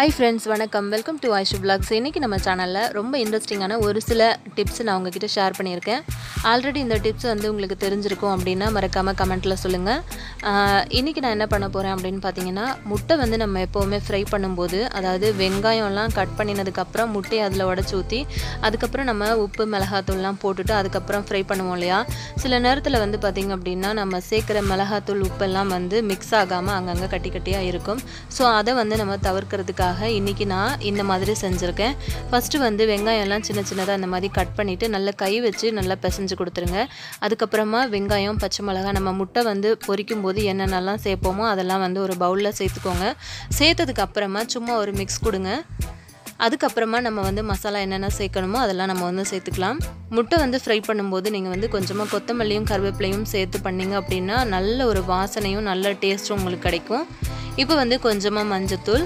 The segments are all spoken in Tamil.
ஹாய் ஃப்ரெண்ட்ஸ் வணக்கம் வெல்கம் டு ஐஷு vlogs இன்றைக்கி நம்ம சேனலில் ரொம்ப இன்ட்ரெஸ்டிங்கான ஒரு சில டிப்ஸ் நான் உங்ககிட்ட ஷேர் பண்ணியிருக்கேன் ஆல்ரெடி இந்த டிப்ஸ் வந்து உங்களுக்கு தெரிஞ்சிருக்கும் அப்படின்னா மறக்காமல் கமெண்ட்டில் சொல்லுங்கள் இன்றைக்கி நான் என்ன பண்ண போகிறேன் அப்படின்னு பார்த்தீங்கன்னா முட்டை வந்து நம்ம எப்போவுமே ஃப்ரை பண்ணும்போது அதாவது வெங்காயம்லாம் கட் பண்ணினதுக்கப்புறம் முட்டையை அதில் உடச்சி ஊற்றி அதுக்கப்புறம் நம்ம உப்பு மிளகாத்தூள்லாம் போட்டுட்டு அதுக்கப்புறம் ஃப்ரை பண்ணுவோம் இல்லையா சில நேரத்தில் வந்து பார்த்திங்க அப்படின்னா நம்ம சேர்க்குற மிளகாத்தூள் உப்பெல்லாம் வந்து மிக்ஸ் ஆகாமல் அங்கங்கே கட்டி கட்டியாக இருக்கும் ஸோ அதை வந்து நம்ம தவிர்க்கிறதுக்காக இன்றைக்கி நான் இந்த மாதிரி செஞ்சுருக்கேன் ஃபஸ்ட்டு வந்து வெங்காயம்லாம் சின்ன சின்னதாக அந்த மாதிரி கட் பண்ணிவிட்டு நல்லா கை வச்சு நல்லா பிசைஞ்சு கொடுத்துருங்க அதுக்கப்புறமா வெங்காயம் பச்சை மிளகாய் நம்ம முட்டை வந்து பொரிக்கும் போது என்னென்னலாம் சேர்ப்போமோ அதெல்லாம் வந்து ஒரு பவுலில் சேர்த்துக்கோங்க சேர்த்ததுக்கு அப்புறமா சும்மா ஒரு மிக்ஸ் கொடுங்க அதுக்கப்புறமா நம்ம வந்து மசாலா என்னென்ன சேர்க்கணுமோ அதெல்லாம் நம்ம வந்து சேர்த்துக்கலாம் முட்டை வந்து ஃப்ரை பண்ணும்போது நீங்கள் வந்து கொஞ்சமாக கொத்தமல்லியும் கருவேப்பிலையும் சேர்த்து பண்ணீங்க அப்படின்னா நல்ல ஒரு வாசனையும் நல்ல டேஸ்ட்டும் உங்களுக்கு கிடைக்கும் இப்போ வந்து கொஞ்சமாக மஞ்சத்தூள்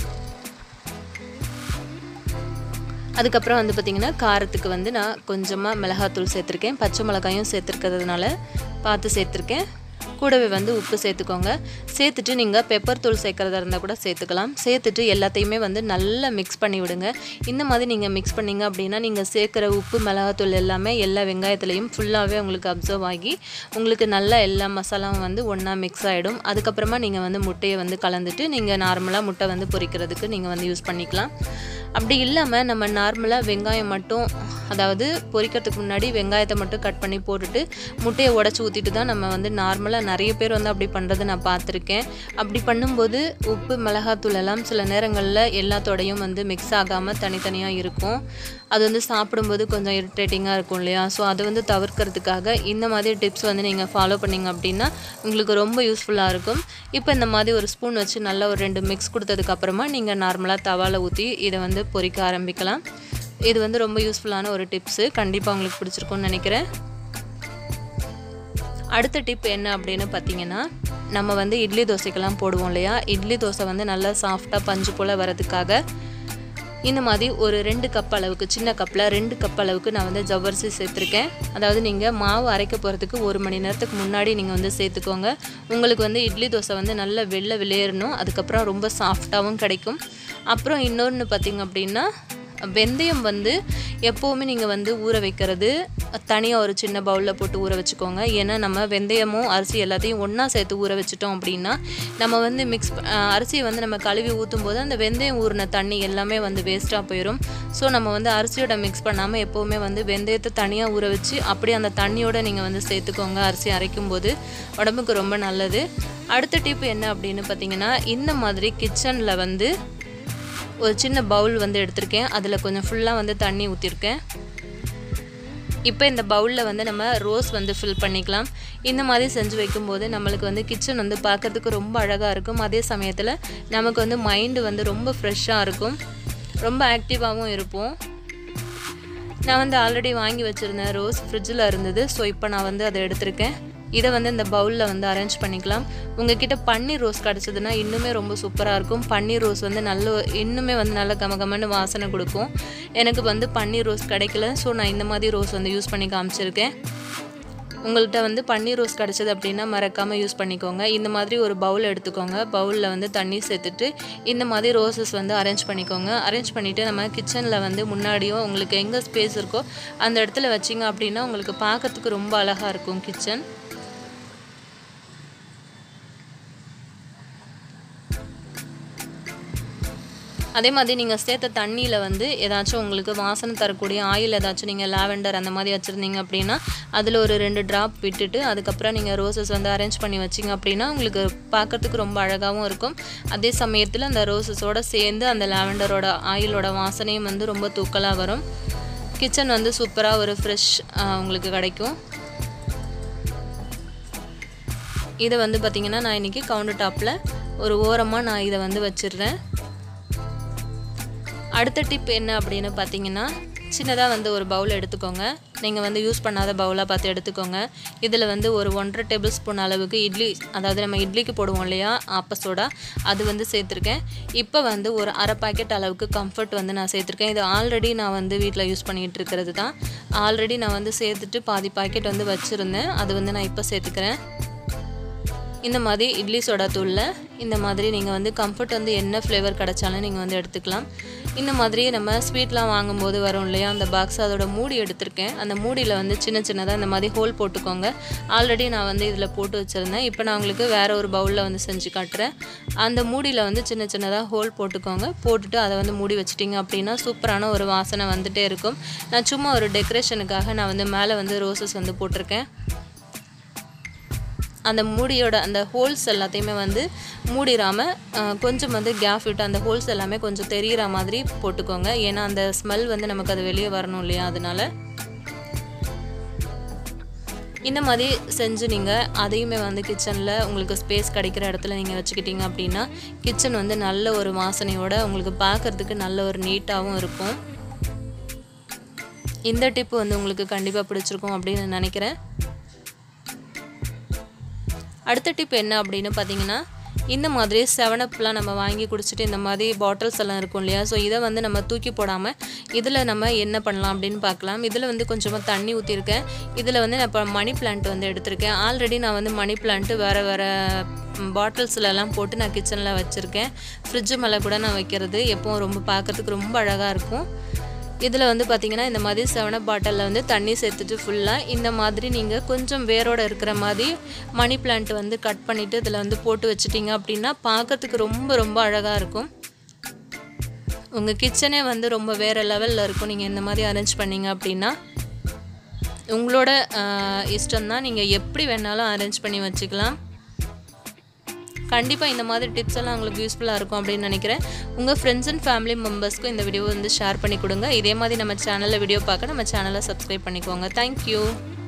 அதுக்கப்புறம் வந்து பார்த்திங்கன்னா காரத்துக்கு வந்து நான் கொஞ்சமாக மிளகாத்தூள் சேர்த்துருக்கேன் பச்சை மிளகாயும் சேர்த்துருக்கிறதுனால பார்த்து சேர்த்துருக்கேன் கூடவே வந்து உப்பு சேர்த்துக்கோங்க சேர்த்துட்டு நீங்கள் பெப்பர் தூள் சேர்க்குறதா இருந்தால் கூட சேர்த்துக்கலாம் சேர்த்துட்டு எல்லாத்தையுமே வந்து நல்லா மிக்ஸ் பண்ணி விடுங்க இந்த மாதிரி நீங்கள் மிக்ஸ் பண்ணிங்க அப்படின்னா நீங்கள் சேர்க்குற உப்பு மிளகாத்தூள் எல்லாமே எல்லா வெங்காயத்துலேயும் ஃபுல்லாகவே உங்களுக்கு அப்சர்வ் ஆகி உங்களுக்கு நல்லா எல்லா மசாலாவும் வந்து ஒன்றா மிக்ஸ் ஆகிடும் அதுக்கப்புறமா நீங்கள் வந்து முட்டையை வந்து கலந்துட்டு நீங்கள் நார்மலாக முட்டை வந்து பொரிக்கிறதுக்கு நீங்கள் வந்து யூஸ் பண்ணிக்கலாம் அப்படி இல்லாமல் நம்ம நார்மலாக வெங்காயம் மட்டும் அதாவது பொரிக்கிறதுக்கு முன்னாடி வெங்காயத்தை மட்டும் கட் பண்ணி போட்டுட்டு முட்டையை உடச்சி ஊற்றிட்டு தான் நம்ம வந்து நார்மலாக நிறைய பேர் வந்து அப்படி பண்ணுறதை நான் பார்த்துருக்கேன் அப்படி பண்ணும்போது உப்பு மிளகாத்தூள் எல்லாம் சில நேரங்களில் எல்லாத்தோடையும் வந்து மிக்ஸ் ஆகாமல் தனித்தனியாக இருக்கும் அது வந்து சாப்பிடும்போது கொஞ்சம் இரிட்டேட்டிங்காக இருக்கும் இல்லையா ஸோ அதை வந்து தவிர்க்கிறதுக்காக இந்த மாதிரி டிப்ஸ் வந்து நீங்கள் ஃபாலோ பண்ணிங்க அப்படின்னா உங்களுக்கு ரொம்ப யூஸ்ஃபுல்லாக இருக்கும் இப்போ இந்த மாதிரி ஒரு ஸ்பூன் வச்சு நல்லா ஒரு ரெண்டு மிக்ஸ் கொடுத்ததுக்கப்புறமா நீங்கள் நார்மலாக தவாவில் ஊற்றி இதை வந்து பொரிக்க ஆரம்பிக்கலாம் இது வந்து ரொம்ப யூஸ்ஃபுல்லான ஒரு டிப்ஸு கண்டிப்பாக உங்களுக்கு பிடிச்சிருக்கும்னு நினைக்கிறேன் அடுத்த டிப் என்ன அப்படின்னு பார்த்தீங்கன்னா நம்ம வந்து இட்லி தோசைக்கெல்லாம் போடுவோம் இல்லையா இட்லி தோசை வந்து நல்லா சாஃப்டாக பஞ்சு போல் வரதுக்காக இந்த மாதிரி ஒரு ரெண்டு கப் அளவுக்கு சின்ன கப்பில் ரெண்டு கப் அளவுக்கு நான் வந்து ஜவ்வரிசி சேர்த்துருக்கேன் அதாவது நீங்கள் மாவு அரைக்க போகிறதுக்கு ஒரு மணி நேரத்துக்கு முன்னாடி நீங்கள் வந்து சேர்த்துக்கோங்க உங்களுக்கு வந்து இட்லி தோசை வந்து நல்லா வெள்ளை வெளியேறணும் அதுக்கப்புறம் ரொம்ப சாஃப்டாகவும் கிடைக்கும் அப்புறம் இன்னொன்று பார்த்திங்க அப்படின்னா வெந்தயம் வந்து எப்போவுமே நீங்கள் வந்து ஊற வைக்கிறது தனியாக ஒரு சின்ன பவுலில் போட்டு ஊற வச்சுக்கோங்க ஏன்னா நம்ம வெந்தயமும் அரிசி எல்லாத்தையும் ஒன்றா சேர்த்து ஊற வச்சிட்டோம் அப்படின்னா நம்ம வந்து மிக்ஸ் அரிசியை வந்து நம்ம கழுவி ஊற்றும் போது அந்த வெந்தயம் ஊறின தண்ணி எல்லாமே வந்து வேஸ்ட்டாக போயிடும் ஸோ நம்ம வந்து அரிசியோட மிக்ஸ் பண்ணாமல் எப்போவுமே வந்து வெந்தயத்தை தனியாக ஊற வச்சு அப்படியே அந்த தண்ணியோடு நீங்கள் வந்து சேர்த்துக்கோங்க அரிசி அரைக்கும் போது உடம்புக்கு ரொம்ப நல்லது அடுத்த டிப் என்ன அப்படின்னு பார்த்தீங்கன்னா இந்த மாதிரி கிச்சனில் வந்து ஒரு சின்ன பவுல் வந்து எடுத்திருக்கேன் அதில் கொஞ்சம் ஃபுல்லாக வந்து தண்ணி ஊற்றிருக்கேன் இப்போ இந்த பவுலில் வந்து நம்ம ரோஸ் வந்து ஃபில் பண்ணிக்கலாம் இந்த மாதிரி செஞ்சு வைக்கும்போது நம்மளுக்கு வந்து கிச்சன் வந்து பார்க்கறதுக்கு ரொம்ப அழகாக இருக்கும் அதே சமயத்தில் நமக்கு வந்து மைண்டு வந்து ரொம்ப ஃப்ரெஷ்ஷாக இருக்கும் ரொம்ப ஆக்டிவாகவும் இருப்போம் நான் வந்து ஆல்ரெடி வாங்கி வச்சுருந்தேன் ரோஸ் ஃப்ரிட்ஜில் இருந்தது ஸோ இப்போ நான் வந்து அதை எடுத்திருக்கேன் இதை வந்து இந்த பவுலில் வந்து அரேஞ்ச் பண்ணிக்கலாம் உங்ககிட்ட பன்னீர் ரோஸ் கிடச்சதுன்னா இன்னுமே ரொம்ப சூப்பராக இருக்கும் பன்னீர் ரோஸ் வந்து நல்ல இன்னுமே வந்து நல்ல கமகமன்னு வாசனை கொடுக்கும் எனக்கு வந்து பன்னீர் ரோஸ் கிடைக்கல ஸோ நான் இந்த மாதிரி ரோஸ் வந்து யூஸ் பண்ணி காமிச்சிருக்கேன் உங்கள்கிட்ட வந்து பன்னீர் ரோஸ் கிடச்சது அப்படின்னா மறக்காமல் யூஸ் பண்ணிக்கோங்க இந்த மாதிரி ஒரு பவுல் எடுத்துக்கோங்க பவுலில் வந்து தண்ணி சேர்த்துட்டு இந்த மாதிரி ரோசஸ் வந்து அரேஞ்ச் பண்ணிக்கோங்க அரேஞ்ச் பண்ணிவிட்டு நம்ம கிச்சனில் வந்து முன்னாடியோ உங்களுக்கு எங்கே ஸ்பேஸ் இருக்கோ அந்த இடத்துல வச்சிங்க அப்படின்னா உங்களுக்கு பார்க்கறதுக்கு ரொம்ப அழகாக இருக்கும் கிச்சன் அதே மாதிரி நீங்கள் சேர்த்த தண்ணியில் வந்து ஏதாச்சும் உங்களுக்கு வாசனை தரக்கூடிய ஆயில் ஏதாச்சும் நீங்கள் லாவெண்டர் அந்த மாதிரி வச்சுருந்தீங்க அப்படின்னா அதில் ஒரு ரெண்டு ட்ராப் விட்டுட்டு அதுக்கப்புறம் நீங்கள் ரோசஸ் வந்து அரேஞ்ச் பண்ணி வச்சிங்க அப்படின்னா உங்களுக்கு பார்க்குறதுக்கு ரொம்ப அழகாகவும் இருக்கும் அதே சமயத்தில் அந்த ரோசஸோடு சேர்ந்து அந்த லாவெண்டரோட ஆயிலோட வாசனையும் வந்து ரொம்ப தூக்கலாக வரும் கிச்சன் வந்து சூப்பராக ஒரு ஃப்ரெஷ் உங்களுக்கு கிடைக்கும் இதை வந்து பார்த்திங்கன்னா நான் இன்றைக்கி கவுண்டர் டாப்பில் ஒரு ஓரமாக நான் இதை வந்து வச்சிடுறேன் அடுத்த டிப் என்ன அப்படின்னு பார்த்தீங்கன்னா சின்னதாக வந்து ஒரு பவுல் எடுத்துக்கோங்க நீங்கள் வந்து யூஸ் பண்ணாத பவுலாக பார்த்து எடுத்துக்கோங்க இதில் வந்து ஒரு ஒன்றரை டேபிள் ஸ்பூன் அளவுக்கு இட்லி அதாவது நம்ம இட்லிக்கு போடுவோம் இல்லையா ஆப்ப சோடா அது வந்து சேர்த்துருக்கேன் இப்போ வந்து ஒரு அரை பாக்கெட் அளவுக்கு கம்ஃபர்ட் வந்து நான் சேர்த்துருக்கேன் இது ஆல்ரெடி நான் வந்து வீட்டில் யூஸ் பண்ணிகிட்டு இருக்கிறது தான் ஆல்ரெடி நான் வந்து சேர்த்துட்டு பாதி பாக்கெட் வந்து வச்சுருந்தேன் அது வந்து நான் இப்போ சேர்த்துக்கிறேன் இந்த மாதிரி இட்லி சோடா தூளில் இந்த மாதிரி நீங்கள் வந்து கம்ஃபர்ட் வந்து என்ன ஃப்ளேவர் கிடச்சாலும் நீங்கள் வந்து எடுத்துக்கலாம் இந்த மாதிரி நம்ம ஸ்வீட்லாம் வாங்கும்போது வரும் இல்லையா அந்த பாக்ஸ் அதோட மூடி எடுத்திருக்கேன் அந்த மூடியில் வந்து சின்ன சின்னதாக இந்த மாதிரி ஹோல் போட்டுக்கோங்க ஆல்ரெடி நான் வந்து இதில் போட்டு வச்சுருந்தேன் இப்போ நான் உங்களுக்கு வேறு ஒரு பவுலில் வந்து செஞ்சு காட்டுறேன் அந்த மூடியில் வந்து சின்ன சின்னதாக ஹோல் போட்டுக்கோங்க போட்டுட்டு அதை வந்து மூடி வச்சிட்டிங்க அப்படின்னா சூப்பரான ஒரு வாசனை வந்துகிட்டே இருக்கும் நான் சும்மா ஒரு டெக்கரேஷனுக்காக நான் வந்து மேலே வந்து ரோசஸ் வந்து போட்டிருக்கேன் அந்த மூடியோட அந்த ஹோல்ஸ் எல்லாத்தையுமே வந்து மூடிடாமல் கொஞ்சம் வந்து கேப் விட்டு அந்த ஹோல்ஸ் எல்லாமே கொஞ்சம் தெரிகிற மாதிரி போட்டுக்கோங்க ஏன்னா அந்த ஸ்மெல் வந்து நமக்கு அது வெளியே வரணும் இல்லையா அதனால இந்த மாதிரி செஞ்சு நீங்கள் அதையுமே வந்து கிச்சனில் உங்களுக்கு ஸ்பேஸ் கிடைக்கிற இடத்துல நீங்கள் வச்சுக்கிட்டீங்க அப்படின்னா கிச்சன் வந்து நல்ல ஒரு வாசனையோட உங்களுக்கு பார்க்குறதுக்கு நல்ல ஒரு நீட்டாகவும் இருக்கும் இந்த டிப்பு வந்து உங்களுக்கு கண்டிப்பாக பிடிச்சிருக்கும் அப்படின்னு நினைக்கிறேன் அடுத்த டிப் என்ன அப்படின்னு பார்த்தீங்கன்னா இந்த மாதிரி செவனப்லாம் நம்ம வாங்கி குடிச்சிட்டு இந்த மாதிரி பாட்டில்ஸ் எல்லாம் இருக்கும் இல்லையா ஸோ இதை வந்து நம்ம தூக்கி போடாமல் இதில் நம்ம என்ன பண்ணலாம் அப்படின்னு பார்க்கலாம் இதில் வந்து கொஞ்சமாக தண்ணி ஊற்றிருக்கேன் இதில் வந்து நான் இப்போ மணி பிளான்ட் வந்து எடுத்திருக்கேன் ஆல்ரெடி நான் வந்து மணி பிளான்ட்டு வேறு வேறு பாட்டில்ஸ்லலாம் போட்டு நான் கிச்சனில் வச்சுருக்கேன் ஃப்ரிட்ஜு மேலே கூட நான் வைக்கிறது எப்போவும் ரொம்ப பார்க்குறதுக்கு ரொம்ப அழகாக இருக்கும் இதில் வந்து பார்த்திங்கன்னா இந்த மாதிரி செவனப் பாட்டிலில் வந்து தண்ணி சேர்த்துட்டு ஃபுல்லாக இந்த மாதிரி நீங்கள் கொஞ்சம் வேரோடு இருக்கிற மாதிரி மணி பிளான்ட் வந்து கட் பண்ணிவிட்டு இதில் வந்து போட்டு வச்சிட்டிங்க அப்படின்னா பார்க்கறதுக்கு ரொம்ப ரொம்ப அழகாக இருக்கும் உங்கள் கிச்சனே வந்து ரொம்ப வேறு லெவலில் இருக்கும் நீங்கள் இந்த மாதிரி அரேஞ்ச் பண்ணீங்க அப்படின்னா உங்களோட இஷ்டம்தான் நீங்கள் எப்படி வேணாலும் அரேஞ்ச் பண்ணி வச்சுக்கலாம் கண்டிப்பாக இந்த மாதிரி டிப்ஸ் எல்லாம் உங்களுக்கு யூஸ்ஃபுல்லாக இருக்கும் அப்படின்னு நினைக்கிறேன் உங்கள் ஃப்ரெண்ட்ஸ் அண்ட் ஃபேமிலி மெம்பர்ஸ்க்கும் இந்த வீடியோ வந்து ஷேர் பண்ணி கொடுங்க இதே மாதிரி நம்ம சேனலில் வீடியோ பார்க்க நம்ம சேனலை சப்ஸ்கிரைப் பண்ணிக்கோங்க தேங்க்யூ